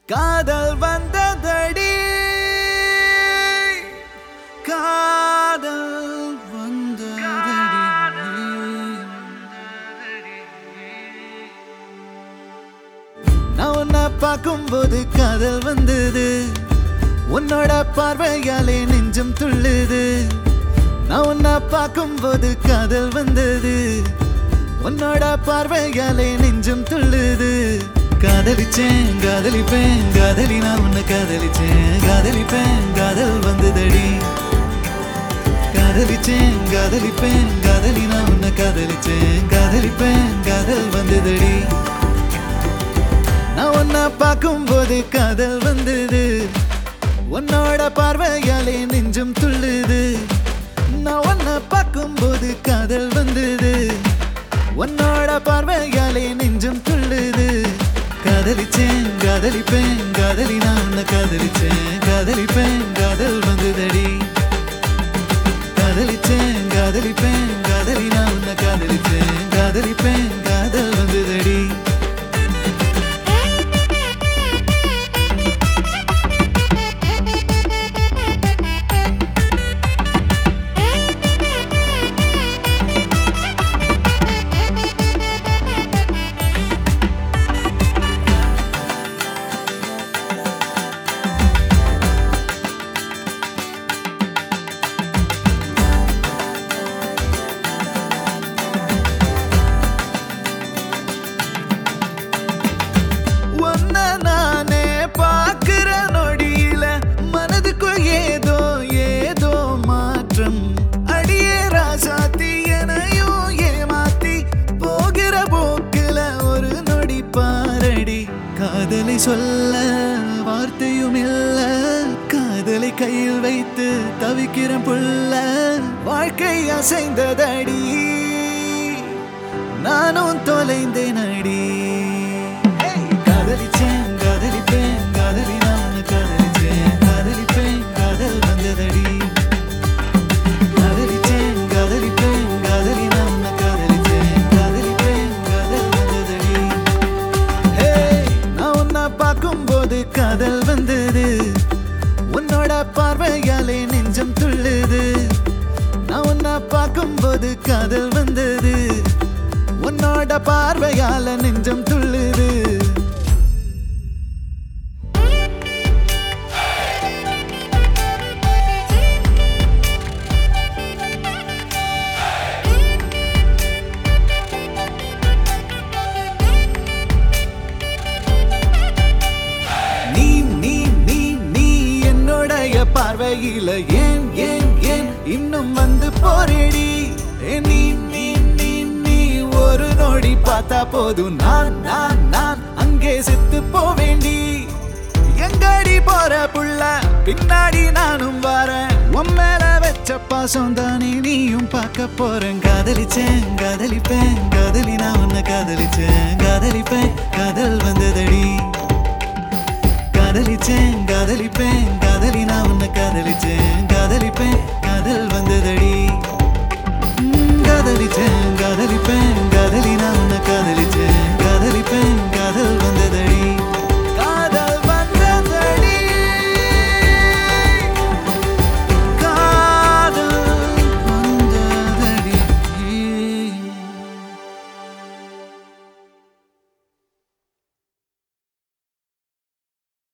காதல் வந்ததடி காதல் வந்ததடி நான் உன்னை பார்க்கும்போது காதல் வந்தது உன்னோட பார்வையாலே நெஞ்சம் துள்ளுது நான் உன்னை பார்க்கும்போது காதல் வந்தது உன்னோட பார்வையாலே நெஞ்சம் துள்ளுது காதலிச்சேன் காதலிப்பேன் காதலி நான் உன்னை காதலிச்சேன் காதலிப்பேன் காதல் வந்ததடி காதலிச்சேன் காதலிப்பேன் காதலி நான் உன்னை காதலிச்சேன் காதலிப்பேன் காதல் வந்ததடி நான் உன்னை பார்க்கும்போது காதல் வந்தது உன்னோட பார்வையாலே நெஞ்சம் துள்ளுது நான் உன்னை பார்க்கும்போது காதல் வந்தது உன்னோட பார்வையாலே நெஞ்சம் துள்ளுது காதலிச்சேன் காதலிப்பேன் காதலி நான் உன்னை காதலிச்சேன் காதலிப்பேன் காதல் வந்ததடி காதலிச்சேன் காதலிப்பேன் காதலி நான் உன்னை காதலிச்சேன் காதலிப்பேன் காதல் வந்ததடி உன்ன நானே பார்க்கிற நொடியில மனதுக்குள் ஏதோ ஏதோ மாற்றம் அடியே ராசாத்தி எனையும் ஏமாத்தி போகிற போக்குல ஒரு நொடி பாரடி காதலை சொல்ல வார்த்தையும் இல்ல காதலை கையில் வைத்து தவிக்கிற புள்ள வாழ்க்கை அசைந்ததடி நானும் தொலைந்தேன் அடி காதலிச்சேன் காதலிப்பேன் காதலி நான் உன்னை காதலிச்சேன் காதலிப்பேன் காதல் வந்ததடி காதலிச்சேன் காதலிப்பேன் காதலி நான் உன்னை காதலிச்சேன் காதலிப்பேன் காதல் வந்ததடி ஹே நான் உன்னை பார்க்கும்போது காதல் வந்தது உன்னோட பார்வையாலே நெஞ்சம் துள்ளுது நான் உன்னை பார்க்கும்போது காதல் வந்தது உன்னோட பார்வையால நெஞ்சம் துள்ளுது நீ நீ நீ நீ என்னுடைய பார்வையில ஏன் ஏன் ஏன் இன்னும் வந்து போரேடி ஏ, நீ நீ நீ நீ ஒரு நொடி பார்த்தா போதும் நான் நான் நான் அங்கே செத்து போவேண்டி எங்கடி போற புள்ள பின்னாடி நானும் வரேன் உன் மேல வச்ச பாசம் தானே நீயும் பார்க்க போறேன் காதலிச்சேன் காதலிப்பேன் காதலி நான் உன்னை காதலிச்சேன் காதலிப்பேன் காதல் வந்ததடி காதலிச்சேன் காதலிப்பேன் காதலி நான் உன்னை காதலிச்சேன் காதலிப்பேன் காதல் வந்ததடி ம், காதலிச்சேன் காதலிப்பேன்